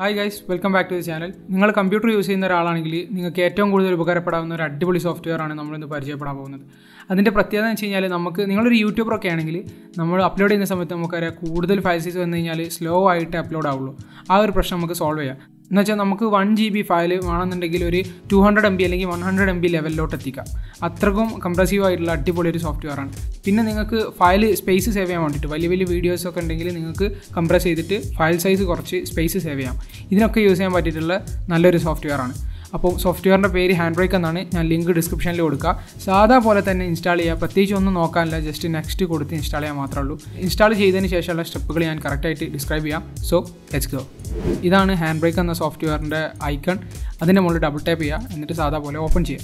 Hi guys welcome back to the channel നിങ്ങൾ computer use ചെയ്യുന്ന ഒരാളാണെങ്കിൽ നിങ്ങൾക്ക് ഏറ്റവും കൂടുതൽ ഉപകാരപ്പെടാവുന്ന ഒരു അടിപൊളി സോഫ്റ്റ്വെയർ ആണ് നമ്മളിന്ന് പരിചയപ്പെടാൻ പോകുന്നത് അതിൻ്റെ പ്രത്യേകത എന്ന് വെച്ച് കഴിഞ്ഞാൽ നമുക്ക് നിങ്ങളൊരു യൂട്യൂബർ ഒക്കെ ആണെങ്കിൽ നമ്മൾ അപ്ലോഡ് ചെയ്യുന്ന സമയത്ത് നമുക്കറിയാം കൂടുതൽ ഫയൽ സൈസ് വന്നു കഴിഞ്ഞാൽ സ്ലോ ആയിട്ട് അപ്ലോഡ് ആവുള്ളൂ ആ ഒരു പ്രശ്നം നമുക്ക് സോൾവ് ചെയ്യാം എന്ന് വെച്ചാൽ നമുക്ക് വൺ ജി ബി ഫയൽ വേണമെന്നുണ്ടെങ്കിൽ ഒരു ടു ഹൺഡ്രഡ് എം ബി അല്ലെങ്കിൽ വൺ ഹൺഡ്രഡ് എം ബി ലെവലിലോട്ട് എത്തിക്കാം അത്രക്കും കംപ്രസീവ് ആയിട്ടുള്ള അടിപൊളി ഒരു സോഫ്റ്റ്വെയർ ആണ് പിന്നെ നിങ്ങൾക്ക് ഫയൽ സ്പേസ് സേവ് ചെയ്യാൻ വേണ്ടിയിട്ട് വലിയ വലിയ വീഡിയോസ് ഒക്കെ ഉണ്ടെങ്കിൽ നിങ്ങൾക്ക് കംപ്രസ് ചെയ്തിട്ട് ഫയൽ സൈസ് കുറച്ച് സ്പേസ് സേവ് ചെയ്യാം ഇതിനൊക്കെ യൂസ് ചെയ്യാൻ പറ്റിയിട്ടുള്ള നല്ലൊരു സോഫ്റ്റ്വെയർ ആണ് അപ്പോൾ സോഫ്റ്റ്വെയറിൻ്റെ പേര് ഹാൻഡ് ബ്രേക്ക് എന്നാണ് ഞാൻ ലിങ്ക് ഡിസ്ക്രിപ്ഷനിൽ കൊടുക്കുക സാധാ പോലെ തന്നെ ഇൻസ്റ്റാൾ ചെയ്യുക പ്രത്യേകിച്ച് ഒന്നും നോക്കാനില്ല ജസ്റ്റ് നെക്സ്റ്റ് കൊടുത്ത് ഇൻസ്റ്റാൾ ചെയ്യാൻ മാത്രമേ ഉള്ളൂ ഇൻസ്റ്റാൾ ചെയ്തതിന് ശേഷമുള്ള സ്റ്റെപ്പുകൾ ഞാൻ കറക്റ്റായിട്ട് ഡിസ്ക്രൈബ് ചെയ്യാം സോ ലെറ്റ്സ് ഗോ ഇതാണ് ഹാൻഡ് ബ്രേക്ക് എന്ന സോഫ്റ്റ്വെയറിൻ്റെ ഐക്കൺ അതിൻ്റെ മുകളിൽ ഡബിൾ ടാപ്പ് ചെയ്യുക എന്നിട്ട് സാധാ പോലെ ഓപ്പൺ ചെയ്യുക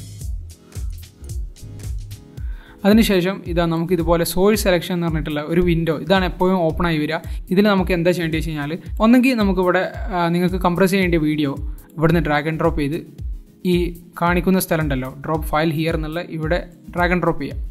അതിനുശേഷം ഇതാ നമുക്ക് ഇതുപോലെ സോഴ്സ് സെലക്ഷൻ എന്ന് പറഞ്ഞിട്ടുള്ള ഒരു വിൻഡോ ഇതാണ് എപ്പോഴും ഓപ്പൺ ആയി വരിക ഇതിൽ നമുക്ക് എന്താ ചെയ്യേണ്ടത് വെച്ച് കഴിഞ്ഞാൽ ഒന്നെങ്കിൽ നമുക്കിവിടെ ആ, നിങ്ങൾക്ക് കംപ്രസ് ചെയ്യേണ്ട വീഡിയോ ഇവിടുന്ന് ഡ്രാഗ് ആൻഡ് ഡ്രോപ്പ് ചെയ്ത് ഈ കാണിക്കുന്ന സ്ഥലം ഉണ്ടല്ലോ ഡ്രോപ്പ് ഫയൽ ഹിയർ എന്നുള്ള ഇവിടെ ഡ്രാഗ് ആൻഡ് ഡ്രോപ്പ് ചെയ്യാം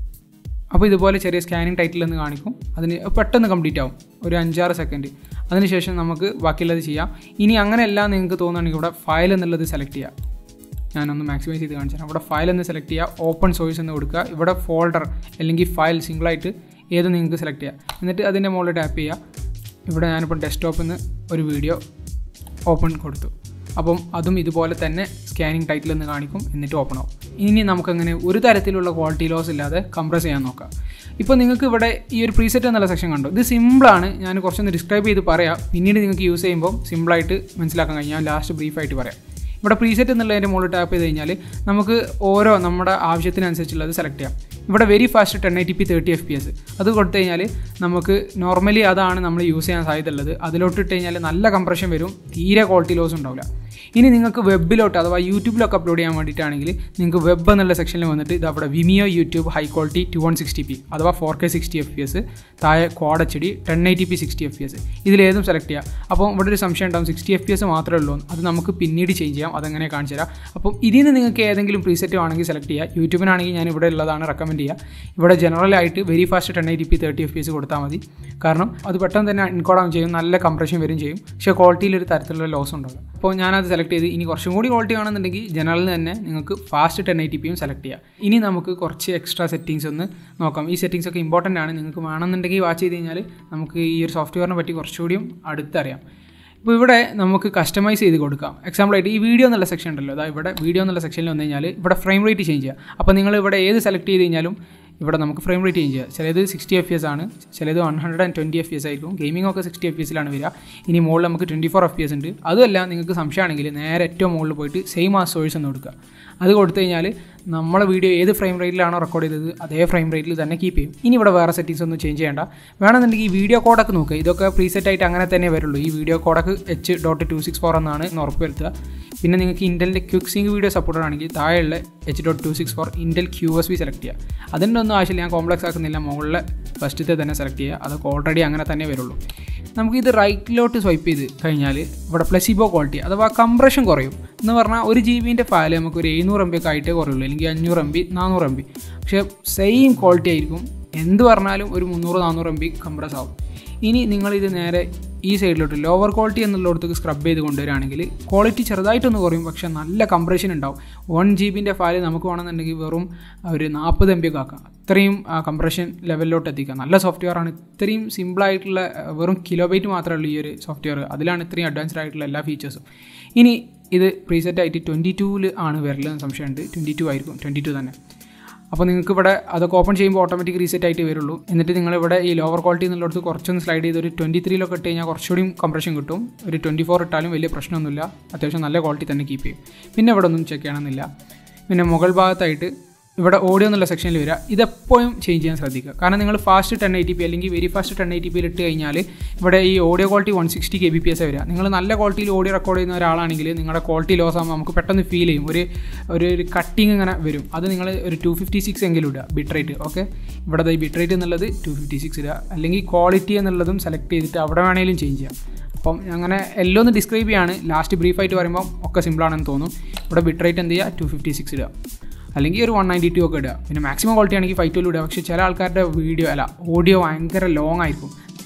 അപ്പോൾ ഇതുപോലെ ചെറിയ സ്കാനിങ് ടൈറ്റിൽ എന്ന് കാണിക്കും അതിന് പെട്ടെന്ന് കംപ്ലീറ്റ് ആവും ഒരു അഞ്ചാറ് സെക്കൻഡ് അതിനുശേഷം നമുക്ക് ബാക്കിയുള്ളത് ചെയ്യാം ഇനി അങ്ങനെയല്ല നിങ്ങൾക്ക് തോന്നുകയാണെങ്കിൽ ഇവിടെ ഫയൽ എന്നുള്ളത് സെലക്ട് ചെയ്യാം ഞാനൊന്ന് മാക്സിമൈസ് ചെയ്ത് കാണിച്ചു തരാം ഇവിടെ ഫയൽ എന്ന് സെലക്ട് ചെയ്യുക ഓപ്പൺ സോഴ്സ് എന്ന് കൊടുക്കുക ഇവിടെ ഫോൾഡർ അല്ലെങ്കിൽ ഫയൽ സിംഗിളായിട്ട് ഏത് നിങ്ങൾക്ക് സെലക്ട് ചെയ്യാം എന്നിട്ട് അതിൻ്റെ മുകളിൽ ടാപ്പ് ചെയ്യുക ഇവിടെ ഞാനിപ്പോൾ ഡെസ്ക്ടോപ്പിൽ നിന്ന് ഒരു വീഡിയോ ഓപ്പൺ കൊടുത്തു അപ്പം അതും ഇതുപോലെ തന്നെ സ്കാനിങ് ടൈറ്റിൽ നിന്ന് കാണിക്കും എന്നിട്ട് ഓപ്പൺ ആവും ഇനി നമുക്കങ്ങനെ ഒരു തരത്തിലുള്ള ക്വാളിറ്റി ലോസ് ഇല്ലാതെ കംപ്രസ് ചെയ്യാൻ നോക്കാം ഇപ്പോൾ നിങ്ങൾക്ക് ഇവിടെ ഈ ഒരു പ്രീസെറ്റ് എന്നുള്ള സെക്ഷൻ കണ്ടു ഇത് സിമ്പിളാണ് ഞാൻ കുറച്ചൊന്ന് ഡിസ്ക്രൈബ് ചെയ്ത് പറയാം പിന്നീട് നിങ്ങൾക്ക് യൂസ് ചെയ്യുമ്പോൾ സിമ്പിളായിട്ട് മനസ്സിലാക്കാൻ കഴിയും ഞാൻ ലാസ്റ്റ് ബ്രീഫായിട്ട് പറയാം ഇവിടെ പ്രീസെറ്റ് എന്നുള്ളതിൻ്റെ മുകളിൽ ടാപ്പ് ചെയ്ത് കഴിഞ്ഞാൽ നമുക്ക് ഓരോ നമ്മുടെ ആവശ്യത്തിനനുസരിച്ചുള്ളത് സെലക്ട് ചെയ്യാം ഇവിടെ very fast ten eighty P thirty F P S അത് കൊടുത്തു കഴിഞ്ഞാൽ നമുക്ക് നോർമലി അതാണ് നമ്മൾ യൂസ് ചെയ്യാൻ സാധ്യതയുള്ളത് അതിലോട്ട് ഇട്ട് കഴിഞ്ഞാൽ നല്ല കംപ്രഷൻ വരും തീരെ ക്വാളിറ്റി ലോസ് ഉണ്ടാവില്ല ഇനി നിങ്ങൾക്ക് വെബിലോട്ട് അഥവാ യൂട്യൂബിലൊക്കെ അപ്ലോഡ് ചെയ്യാൻ വേണ്ടിയിട്ടാണെങ്കിൽ നിങ്ങൾക്ക് വെബ് എന്നുള്ള സെക്ഷനിൽ വന്നിട്ട് ഇത് അവിടെ Vimeo YouTube high quality two one sixty P അഥവാ four K sixty F P S താഴെ quad H D ten eighty P sixty F P S ഇതിലേതും സെലക്ട് ചെയ്യാം അപ്പോൾ ഇവിടെ ഒരു സംശയം ഉണ്ടാവും സിക്സ്റ്റി എഫ് പി എസ് മാത്രമേ ഉള്ളൂ എന്ന്. അത് നമുക്ക് പിന്നീട് ചേഞ്ച് ചെയ്യാം അതെങ്ങനെ കാണിച്ചു തരാം അപ്പം ഇതിൽ നിന്ന് നിങ്ങൾക്ക് ഏതെങ്കിലും പ്രീസെറ്റ് ആണെങ്കിൽ സെലക്ട് ചെയ്യുക യൂട്യൂബിനാണെങ്കിൽ ഞാൻ ഇവിടെ ഉള്ളതാണ് റെക്കമെൻഡ് ചെയ്യുക ഇവിടെ ജനറലായിട്ട് very fast ten eighty P thirty F P S കൊടുത്താൽ മതി കാരണം അത് പെട്ടെന്ന് തന്നെ ഇൻകോഡാവും ചെയ്യും നല്ല കംപ്രഷൻ വരും ചെയ്യും പക്ഷേ ക്വാളിറ്റിയിൽ ഒരു തരത്തിലുള്ള ലോസ് ഉണ്ടാവില്ല അപ്പോൾ ഞാനത് സെലക്ട് ചെയ്ത് ഇനി കുറച്ചും കൂടി ക്വാളിറ്റി ആണെന്നുണ്ടെങ്കിൽ ജനറലിൽ തന്നെ നിങ്ങൾക്ക് ഫാസ്റ്റ് ടെൻ എയ്റ്റി പിയും സെലക്ട് ചെയ്യാം ഇനി നമുക്ക് കുറച്ച് എക്സ്ട്രാ സെറ്റിങ്സ് ഒന്ന് നോക്കാം ഈ സെറ്റിങ്സ് ഒക്കെ ഇമ്പോർട്ടൻ്റ് ആണ് നിങ്ങൾക്ക് വേണമെന്നുണ്ടെങ്കിൽ വാച്ച് ചെയ്ത് കഴിഞ്ഞാൽ നമുക്ക് ഈ ഒരു സോഫ്റ്റ്വെയറിനെ പറ്റി കുറച്ചുകൂടിയും അടുത്തറിയാം ഇപ്പോൾ ഇവിടെ നമുക്ക് കസ്റ്റമൈസ് ചെയ്ത് കൊടുക്കാം എക്സാമ്പിളായിട്ട് ഈ വീഡിയോ എന്നുള്ള സെക്ഷൻ ഉണ്ടല്ലോ അതാ ഇവിടെ വീഡിയോ എന്നുള്ള സെക്ഷനിൽ വന്നു കഴിഞ്ഞാൽ ഇവിടെ ഫ്രെയിം റേറ്റ് ചേഞ്ച് ചെയ്യുക അപ്പോൾ നിങ്ങൾ ഇവിടെ ഏത് സെലക്ട് ചെയ്ത് കഴിഞ്ഞാലും ഇവിടെ നമുക്ക് ഫ്രെയിം റേറ്റ് ചേഞ്ച് ചെയ്യാം ചിലത് സിക്സ്റ്റി എഫ് എസ് ആണ് ചിലത് one hundred and twenty F S ആയിരിക്കും ഗെയിമിംഗ് ഒക്കെ സിക്സ്റ്റി എഫ് എസിലാണ് വരിക ഇനി മുകളിൽ നമുക്ക് ട്വൻറ്റി ഫോർ എഫ് എസ് ഉണ്ട് അതുമല്ല നിങ്ങൾക്ക് സംശയമാണെങ്കിൽ നേരെ ഏറ്റവും മുകളിൽ പോയിട്ട് സെയിം ആ സോഴ്സ് എന്ന് കൊടുക്കുക അത് കൊടുത്തു കഴിഞ്ഞാൽ നമ്മളെ വീഡിയോ ഏത് ഫ്രെയിം റേറ്റിലാണോ റെക്കോർഡ് ചെയ്തത് അതേ ഫ്രെയിം റേറ്റിൽ തന്നെ കീപ്പ് ചെയ്യും ഇനി ഇവിടെ വേറെ സെറ്റിങ്സ് ഒന്നും ചേഞ്ച് ചെയ്യേണ്ട വേണമെന്നുണ്ടെങ്കിൽ ഈ വീഡിയോ കോഡൊക്കെ നോക്കുക ഇതൊക്കെ പ്രീസെറ്റ് ആയിട്ട് അങ്ങനെ തന്നെ വരുള്ളൂ ഈ വീഡിയോ കോഡൊക്കെ H dot two six four എന്നാണ് ഇന്ന് ഉറപ്പ് വരുത്തുക പിന്നെ നിങ്ങൾക്ക് ഇൻറ്റലിൻ്റെ ക്വിക്ക് സിങ്ക് വീഡിയോ സപ്പോർട്ടഡ് ആണെങ്കിൽ താഴെയുള്ള H dot two six four Intel Q S B select ചെയ്യുക അതിൻ്റെ ഒന്നും ആവശ്യമില്ല ഞാൻ കോംപ്ലക്സ് ആക്കുന്നില്ല മുകളിലെ ഫസ്റ്റത്തെ തന്നെ സെലക്ട് ചെയ്യുക അതൊക്കെ ഓൾറെഡി അങ്ങനെ തന്നെ വരുള്ളൂ നമുക്കിത് റൈറ്റിലോട്ട് സ്വൈപ്പ് ചെയ്ത് കഴിഞ്ഞാൽ ഇവിടെ പ്ലസിബോ ക്വാളിറ്റി അഥവാ കംപ്രഷൻ കുറയും എന്ന് പറഞ്ഞാൽ ഒരു ജി ബിൻ്റെ ഫയൽ നമുക്ക് ഒരു എഴുന്നൂറ് എം ബി ഒക്കെ ആയിട്ടേ കുറയുള്ളൂ അല്ലെങ്കിൽ അഞ്ഞൂറ് എം ബി നാനൂറ് എം ബി പക്ഷേ സെയിം ക്വാളിറ്റി ആയിരിക്കും എന്ത് പറഞ്ഞാലും ഒരു മുന്നൂറ് നാനൂറ് എം ബി കംപ്രസ് ആവും ഇനി നിങ്ങളിത് നേരെ ഈ സൈഡിലോട്ട് ലോവർ ക്വാളിറ്റി എന്നുള്ളിടത്തേക്ക് സ്ക്രബ് ചെയ്ത് കൊണ്ടുവരികയാണെങ്കിൽ ക്വാളിറ്റി ചെറുതായിട്ടൊന്ന് കുറയും പക്ഷേ നല്ല കംപ്രഷൻ ഉണ്ടാവും വൺ ജി ബിൻ്റെ ഫയൽ നമുക്ക് വേണമെന്നുണ്ടെങ്കിൽ വെറും ഒരു നാൽപ്പത് എം ബി ഒക്കെ ആക്കാം അത്രയും കംപ്രഷൻ ലെവലിലോട്ട് എത്തിക്കാം നല്ല സോഫ്റ്റ്വെയർ ആണ് ഇത്രയും സിമ്പിളായിട്ടുള്ള വെറും കിലോബൈറ്റ് മാത്രമേ ഉള്ളൂ ഈ ഒരു സോഫ്റ്റ്വെയർ അതിലാണ് ഇത്രയും അഡ്വാൻസ്ഡ് ആയിട്ടുള്ള എല്ലാ ഫീച്ചേഴ്സും ഇനി ഇത് പ്രീസെറ്റ് ആയിട്ട് ട്വൻറ്റി ടൂവിൽ ആണ് വരലെന്ന് സംശയമുണ്ട് ട്വൻറ്റി ടു ആയിരിക്കും ട്വൻറ്റി ടു തന്നെ അപ്പോൾ നിങ്ങൾക്ക് ഇവിടെ അതൊക്കെ ഓപ്പൺ ചെയ്യുമ്പോൾ ഓട്ടോമാറ്റിക് റീസെറ്റ് ആയിട്ട് വരുള്ളൂ എന്നിട്ട് നിങ്ങളിവിടെ ഈ ലോവർ ക്വാളിറ്റി എന്നുള്ളിടത്ത് കുറച്ചൊന്ന് സ്ലൈഡ് ചെയ്ത് ഒരു ട്വൻറ്റി ത്രീയിലൊക്കെ ഇട്ട് കഴിഞ്ഞാൽ കുറച്ചുകൂടി കംപ്രഷൻ കിട്ടും ഒരു ട്വൻറ്റി ഫോർ ഇട്ടാലും വലിയ പ്രശ്നമൊന്നുമില്ല അത്യാവശ്യം നല്ല ക്വാളിറ്റി തന്നെ കീപ്പ് ചെയ്യും പിന്നെ ഇവിടെ ഒന്നും ചെക്ക് ചെയ്യണമെന്നില്ല പിന്നെ മുകൾ ഭാഗത്തായിട്ട് ഇവിടെ ഓഡിയോ എന്നുള്ള സെക്ഷനിൽ വരിക ഇതെപ്പോഴും ചേഞ്ച് ചെയ്യാൻ ശ്രദ്ധിക്കുക കാരണം നിങ്ങൾ ഫാസ്റ്റ് ടെൻ എയ്റ്റി പി അല്ലെങ്കിൽ വെരി ഫാസ്റ്റ് ടെൻ എയ്റ്റി പിയിൽ ഇട്ട് കഴിഞ്ഞാൽ ഇവിടെ ഈ audio quality one sixty K B P S വരിക നിങ്ങൾ നല്ല ക്വാളിറ്റിയിൽ ഓഡിയോ റെക്കോർഡ് ചെയ്യുന്ന ഒരാളാണെങ്കിൽ നിങ്ങളുടെ ക്വാളിറ്റി ലോസ് ആകുമ്പോൾ നമുക്ക് പെട്ടെന്ന് ഫീൽ ചെയ്യും ഒരു ഒരു ഒരു കട്ടിങ് ഇങ്ങനെ വരും അത് നിങ്ങൾ ഒരു ടു ഫിഫ്റ്റി സിക്സ് എങ്കിലും ഇടുക ബിറ്റ് റേറ്റ് ഓക്കെ ഇവിടെ ഈ ബിറ്റ് റേറ്റ് എന്നുള്ളത് ടു ഫിഫ്റ്റി സിക്സ് ഇടുക അല്ലെങ്കിൽ ക്വാളിറ്റി എന്നുള്ളതും സെലക്ട് ചെയ്തിട്ട് അവിടെ വേണമെങ്കിലും ചേഞ്ച് ചെയ്യാം അപ്പം അങ്ങനെ എല്ലാം ഒന്ന് ഡിസ്ക്രൈബ് ചെയ്യാണ് ലാസ്റ്റ് ബ്രീഫായിട്ട് പറയുമ്പോൾ ഒക്കെ സിമ്പിളാണെന്ന് തോന്നും ഇവിടെ ബിറ്റ് റേറ്റ് എന്ത് ചെയ്യുക ടു ഫിഫ്റ്റി സിക്സ് ഇടുക അല്ലെങ്കിൽ ഒരു വൺ നയൻറ്റി ടു ഒക്കെ ഇടുക പിന്നെ മാക്സിമം ക്വാളിറ്റി ആണെങ്കിൽ ഫൈവ് ട്വൽവ് ഇടുക പക്ഷേ ചില ആൾക്കാരുടെ വീഡിയോ അല്ല ഓഡിയോ ഭയങ്കര ലോങ് ആയിരിക്കും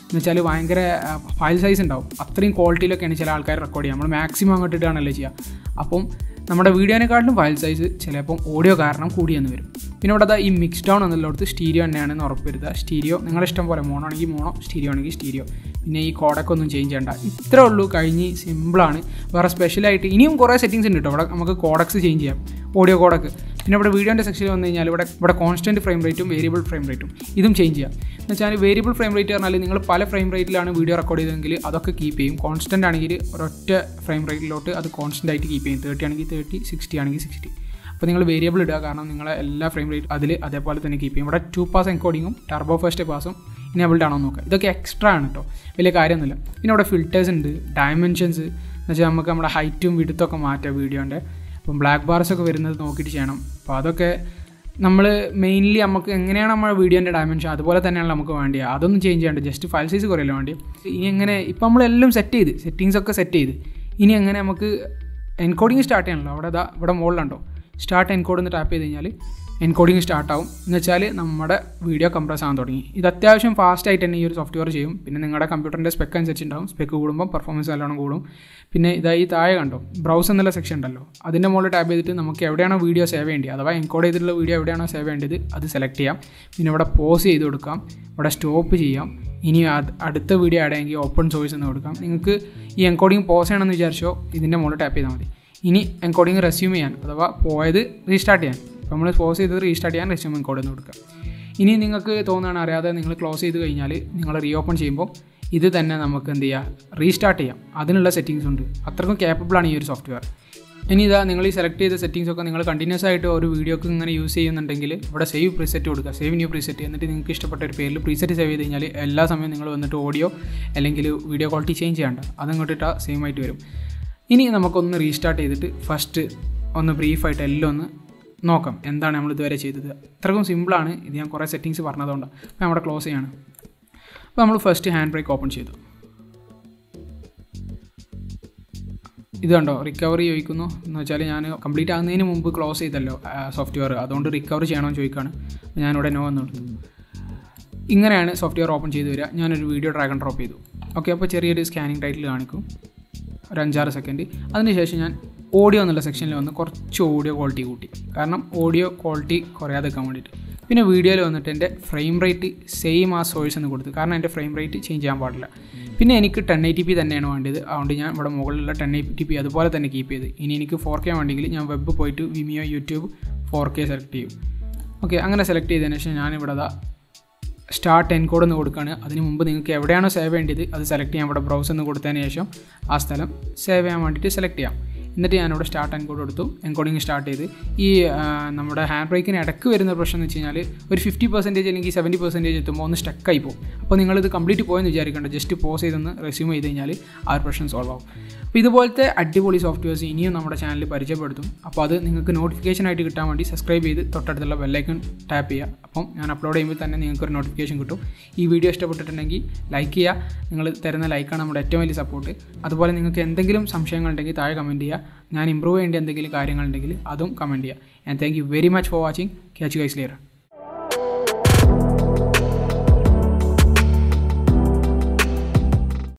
എന്ന് വെച്ചാൽ ഭയങ്കര ഫയൽ സൈസ് ഉണ്ടാവും അത്രയും ക്വാളിറ്റിയിലൊക്കെയാണ് ചില ആൾക്കാർ റെക്കോർഡ് ചെയ്യുക നമ്മൾ മാക്സിമം അങ്ങോട്ട് ഇട്ടാണല്ലോ ചെയ്യുക അപ്പം നമ്മുടെ വീഡിയോനെക്കാട്ടിലും ഫയൽ സൈസ് ചിലപ്പം ഓഡിയോ കാരണം കൂടിയെന്ന് വരും പിന്നെ ഇവിടെ ഈ മിക്സ് ഡൗൺ എന്നുള്ളടത്ത് സ്റ്റീരിയോ തന്നെയാണെന്ന് ഉറപ്പ് വരുത്തുക സ്റ്റീരിയോ നിങ്ങളുടെ ഇഷ്ടം പോലെ മോണോ ആണെങ്കിൽ മോണോ സ്റ്റീരിയോ ആണെങ്കിൽ സ്റ്റീരിയോ പിന്നെ ഈ കോഡൊക്കെ ഒന്നും ചേഞ്ച് ചെയ്യണ്ട ഇത്രേ ഉള്ളൂ കഴിഞ്ഞ് സിമ്പിളാണ് വേറെ സ്പെഷ്യലായിട്ട് ഇനിയും കുറേ സെറ്റിങ്സ് ഉണ്ട് കേട്ടോ ഇവിടെ നമുക്ക് കോഡക്സ് ചേഞ്ച് ചെയ്യാം ഓഡിയോ കോഡക്ക് പിന്നെ ഇവിടെ വീഡിയോൻ്റെ സെക്ഷനിൽ വന്നു കഴിഞ്ഞാൽ ഇവിടെ ഇവിടെ കോൺസ്റ്റൻറ്റ് ഫ്രെയിം റേറ്റും വേരിയബിൾ ഫ്രെയിം റേറ്റും ഇതും ചേഞ്ച് ചെയ്യാം എന്ന് വെച്ചാൽ വേരിയബിൾ ഫ്രെയിം റേറ്റ് പറഞ്ഞാൽ നിങ്ങൾ പല ഫ്രെയിം റേറ്റിലാണ് വീഡിയോ റെക്കോർഡ് ചെയ്തതെങ്കിൽ അതൊക്കെ കീപ്പ് ചെയ്യും കോൺസ്റ്റൻ്റ് ആണെങ്കിൽ ഒരൊറ്റ ഫ്രെയിം റേറ്റിലോട്ട് അത് കോൺസ്റ്റൻ്റ് ആയിട്ട് കീപ്പ് ചെയ്യും തേർട്ടി ആണെങ്കിൽ തേർട്ടി സിക്സ്റ്റി ആണെങ്കിൽ സിക്സ്റ്റി അപ്പോൾ നിങ്ങൾ വേരിയബിൾ ഇടുക കാരണം നിങ്ങളെ എല്ലാ ഫ്രെയിം റേറ്റ് അതിൽ അതേപോലെ തന്നെ കീപ്പ് ചെയ്യും ഇവിടെ ടു പാസ് എൻകോഡിങ്ങും ടർബോ ഫസ്റ്റ് പാസും ഇനേബിൾഡ് ആണോ നോക്കുക ഇതൊക്കെ എക്സ്ട്രാ ആണ് കേട്ടോ വലിയ കാര്യമൊന്നുമില്ല പിന്നെ ഇവിടെ ഫിൽറ്റേഴ്സ് ഉണ്ട് ഡയമെൻഷൻസ് എന്ന് വെച്ചാൽ നമുക്ക് നമ്മുടെ ഹൈറ്റും വിടുത്തൊക്കെ മാറ്റാം വീഡിയോൻ്റെ അപ്പം ബ്ലാക്ക് ബാർസ് ഒക്കെ വരുന്നത് നോക്കിയിട്ട് ചെയ്യണം അപ്പോൾ അതൊക്കെ നമ്മൾ മെയിൻലി നമുക്ക് എങ്ങനെയാണ് നമ്മുടെ വീഡിയോൻ്റെ ഡയമെൻഷൻ അതുപോലെ തന്നെയാണ് നമുക്ക് വേണ്ടിയത് അതൊന്നും ചേഞ്ച് ചെയ്യേണ്ട ജസ്റ്റ് ഫയൽ സൈസ് കുറയല്ലേ വേണ്ടി ഇനി എങ്ങനെ ഇപ്പം നമ്മളെല്ലാം സെറ്റ് ചെയ്ത് സെറ്റിങ്സ് ഒക്കെ സെറ്റ് ചെയ്ത് ഇനി എങ്ങനെ നമുക്ക് എൻകോഡിങ് സ്റ്റാർട്ട് ചെയ്യണമല്ലോ അവിടെ ദാ ഇവിടെ മുകളിലുണ്ടോ സ്റ്റാർട്ട് എൻകോഡ് എന്ന് ടാപ്പ് ചെയ്ത് കഴിഞ്ഞാൽ എൻകോഡിങ് സ്റ്റാർട്ട് ആവും എന്ന് വെച്ചാൽ നമ്മുടെ വീഡിയോ കംപ്രസ് ആകാൻ തുടങ്ങി ഇത് അത്യാവശ്യം ഫാസ്റ്റ് ആയിട്ട് തന്നെ ഈ ഒരു സോഫ്റ്റ്വെയർ ചെയ്യും പിന്നെ നിങ്ങളുടെ കമ്പ്യൂട്ടറിൻ്റെ സ്പെക്ക് അനുസരിച്ച് ഉണ്ടാവും സ്പെക്ക് കൂടുമ്പോൾ പെർഫോമൻസ് നല്ലോണം കൂടും പിന്നെ ഇതായി താഴെ കണ്ടോ ബ്രൗസ് എന്നുള്ള സെക്ഷൻ ഉണ്ടല്ലോ അതിൻ്റെ മുകളിൽ ടാപ്പ് ചെയ്തിട്ട് നമുക്ക് എവിടെയാണോ വീഡിയോ സേവ് ചെയ്യേണ്ടത് അഥവാ എൻകോഡ് ചെയ്തിട്ടുള്ള വീഡിയോ എവിടെയാണോ സേവ് ചെയ്യേണ്ടത് അത് സെലക്ട് ചെയ്യാം പിന്നെ ഇവിടെ പോസ് ചെയ്ത് കൊടുക്കാം ഇവിടെ സ്റ്റോപ്പ് ചെയ്യാം ഇനി അടുത്ത വീഡിയോ ആഡ് ചെയ്യെങ്കിൽ ഓപ്പൺ സോഴ്സ് എന്ന് കൊടുക്കാം നിങ്ങൾക്ക് ഈ എൻകോഡിങ് പോസ് ചെയ്യണമെന്ന് വിചാരിച്ചോ ഇതിൻ്റെ മുകളിൽ ടാപ്പ് ചെയ്താൽ മതി ഇനി എൻകോഡിങ് റെസ്യൂം ചെയ്യാൻ അഥവാ പോയത് റീസ്റ്റാർട്ട് ചെയ്യാൻ ഇപ്പോൾ നമ്മൾ പോസ് ചെയ്തത് റീസ്റ്റാർട്ട് ചെയ്യാൻ റെസ്യൂം എൻകോഡ് എന്ന് കൊടുക്കുക ഇനി നിങ്ങൾക്ക് തോന്നുകയാണ് അറിയാതെ നിങ്ങൾ ക്ലോസ് ചെയ്ത് കഴിഞ്ഞാൽ നിങ്ങൾ റീ ഓപ്പൺ ചെയ്യുമ്പോൾ ഇത് തന്നെ നമുക്ക് എന്ത് ചെയ്യുക റീസ്റ്റാർട്ട് ചെയ്യാം അതിനുള്ള സെറ്റിങ്സ് ഉണ്ട് അത്രക്കും കേപ്പബിളാണ് ഈ ഒരു സോഫ്റ്റ്വെയർ ഇനി ഇതാ നിങ്ങൾ ഈ സെലക്ട് ചെയ്ത സെറ്റിങ്സ് ഒക്കെ നിങ്ങൾ കണ്ടിന്യൂസ് ആയിട്ട് ഒരു വീഡിയോക്ക് ഇങ്ങനെ യൂസ് ചെയ്യുന്നുണ്ടെങ്കിൽ ഇവിടെ സേവ് പ്രീസെറ്റ് കൊടുക്കുക സേവ് ന്യൂ പ്രീസെറ്റ് എന്നിട്ട് നിങ്ങൾക്ക് ഇഷ്ടപ്പെട്ട ഒരു പേരിൽ പ്രീസെറ്റ് സേവ് ചെയ്ത് കഴിഞ്ഞാൽ എല്ലാ സമയവും നിങ്ങൾ വന്നിട്ട് ഓഡിയോ അല്ലെങ്കിൽ വീഡിയോ ക്വാളിറ്റി ചേഞ്ച് ചെയ്യണ്ട അതങ്ങോട്ട് ഇട്ടാൽ സെയിം ആയിട്ട് വരും ഇനി നമുക്കൊന്ന് റീസ്റ്റാർട്ട് ചെയ്തിട്ട് ഫസ്റ്റ് ഒന്ന് ബ്രീഫായിട്ട് എല്ലാം ഒന്ന് നോക്കാം എന്താണ് നമ്മൾ ഇതുവരെ ചെയ്തത് അത്രക്കും സിമ്പിളാണ് ഇത് ഞാൻ കുറേ സെറ്റിങ്സ് പറഞ്ഞതുകൊണ്ട് അപ്പോൾ നമ്മുടെ ക്ലോസ് ചെയ്യാണ് അപ്പോൾ നമ്മൾ ഫസ്റ്റ് ഹാൻഡ് ബ്രേക്ക് ഓപ്പൺ ചെയ്തു ഇത് കണ്ടോ റിക്കവറി ചോദിക്കുന്നു എന്ന് വെച്ചാൽ ഞാൻ കംപ്ലീറ്റ് ആകുന്നതിന് മുമ്പ് ക്ലോസ് ചെയ്തല്ലോ സോഫ്റ്റ്വെയർ അതുകൊണ്ട് റിക്കവർ ചെയ്യണമെന്ന് ചോദിക്കുകയാണ് അപ്പോൾ ഞാനിവിടെ നോ എന്ന് കൊടുത്തു ഇങ്ങനെയാണ് സോഫ്റ്റ്വെയർ ഓപ്പൺ ചെയ്ത് വരിക ഞാനൊരു വീഡിയോ ഡ്രാഗൺ ഡ്രോപ്പ് ചെയ്തു ഓക്കെ അപ്പോൾ ചെറിയൊരു സ്കാനിങ് ടൈറ്റിൽ കാണിക്കും ഒരു അഞ്ചാറ് സെക്കൻഡ് അതിനുശേഷം ഞാൻ ഓഡിയോ എന്നുള്ള സെക്ഷനിൽ വന്ന് കുറച്ച് ഓഡിയോ ക്വാളിറ്റി കൂട്ടി കാരണം ഓഡിയോ ക്വാളിറ്റി കുറയാതെ വെക്കാൻ വേണ്ടിയിട്ട് പിന്നെ വീഡിയോയിൽ വന്നിട്ട് എൻ്റെ ഫ്രെയിം റേറ്റ് സെയിം ആ സോഴ്സ് എന്ന് കൊടുത്തു കാരണം എൻ്റെ ഫ്രെയിം റേറ്റ് ചേഞ്ച് ചെയ്യാൻ പാടില്ല പിന്നെ എനിക്ക് ടെൻ എയ്റ്റി പി തന്നെയാണ് വേണ്ടത് അതുകൊണ്ട് ഞാൻ ഇവിടെ മുകളിലുള്ള ടെൻ എയ്റ്റി പി അതുപോലെ തന്നെ കീപ്പ് ചെയ്ത് ഇനി എനിക്ക് ഫോർ കെ വേണ്ടെങ്കിൽ ഞാൻ വെബ് പോയിട്ട് Vimeo YouTube four K select ചെയ്യും ഓക്കെ അങ്ങനെ സെലക്ട് ചെയ്തതിന് ശേഷം ഞാനിവിടെ ദാ സ്റ്റാർട്ട് എൻകോഡ് എന്ന് കൊടുക്കുകയാണ് അതിന് മുമ്പ് നിങ്ങൾക്ക് എവിടെയാണോ സേവ് ചെയ്യേണ്ടത് അത് സെലക്ട് ചെയ്യാൻ ഇവിടെ ബ്രൗസ് എന്ന് കൊടുത്തതിന് ശേഷം ആ സ്ഥലം സേവ് ചെയ്യാൻ വേണ്ടിയിട്ട് സെലക്ട് ചെയ്യാം എന്നിട്ട് ഞാനിവിടെ സ്റ്റാർട്ട് എൻകോഡ് കൊടുത്തു എൻകോഡിങ് സ്റ്റാർട്ട് ചെയ്ത് ഈ നമ്മുടെ ഹാൻഡ് ബ്രേക്കിന് ഇടയ്ക്ക് വരുന്ന പ്രശ്നം എന്ന് വെച്ച് കഴിഞ്ഞാൽ ഒരു ഫിഫ്റ്റി പെർസെൻറ്റേജ് അല്ലെങ്കിൽ സെവൻറ്റി പെർസെൻറ്റേജ് എത്തുമ്പോൾ ഒന്ന് സ്റ്റക്കായി പോകും അപ്പോൾ നിങ്ങളിത് കംപ്ലീറ്റ് പോയെന്ന് വിചാരിക്കേണ്ട ജസ്റ്റ് പോസ് ചെയ്തൊന്ന് റെസ്യൂം ചെയ്ത് കഴിഞ്ഞാൽ ആ ഒരു പ്രശ്നം സോൾവ് ആവും അപ്പോൾ ഇതുപോലത്തെ അടിപൊളി സോഫ്റ്റ്വെയർസ് ഇനിയും നമ്മുടെ ചാനലിൽ പരിചയപ്പെടുത്തും അപ്പോൾ അത് നിങ്ങൾക്ക് നോട്ടിഫിക്കേഷൻ ആയിട്ട് കിട്ടാൻ വേണ്ടി സബ്സ്ക്രൈബ് ചെയ്ത് തൊട്ടടുത്തുള്ള ബെല്ലൈക്കൺ ടാപ്പ് ചെയ്യുക അപ്പം ഞാൻ അപ്ലോഡ് ചെയ്യുമ്പോൾ തന്നെ നിങ്ങൾക്ക് ഒരു നോട്ടിഫിക്കേഷൻ കിട്ടും ഈ വീഡിയോ ഇഷ്ടപ്പെട്ടിട്ടുണ്ടെങ്കിൽ ലൈക്ക് ചെയ്യുക നിങ്ങൾ തരുന്ന ലൈക്കാണ് നമ്മുടെ ഏറ്റവും വലിയ സപ്പോർട്ട് അതുപോലെ നിങ്ങൾക്ക് എന്തെങ്കിലും സംശയങ്ങളുണ്ടെങ്കിൽ താഴെ കമൻറ്റ് ചെയ്യുക ഞാൻ ഇമ്പ്രൂവ് ചെയ്യേണ്ട എന്തെങ്കിലും കാര്യങ്ങളുണ്ടെങ്കിൽ അതും കമൻറ്റ് ചെയ്യുക and thank you very much for watching catch guys Lear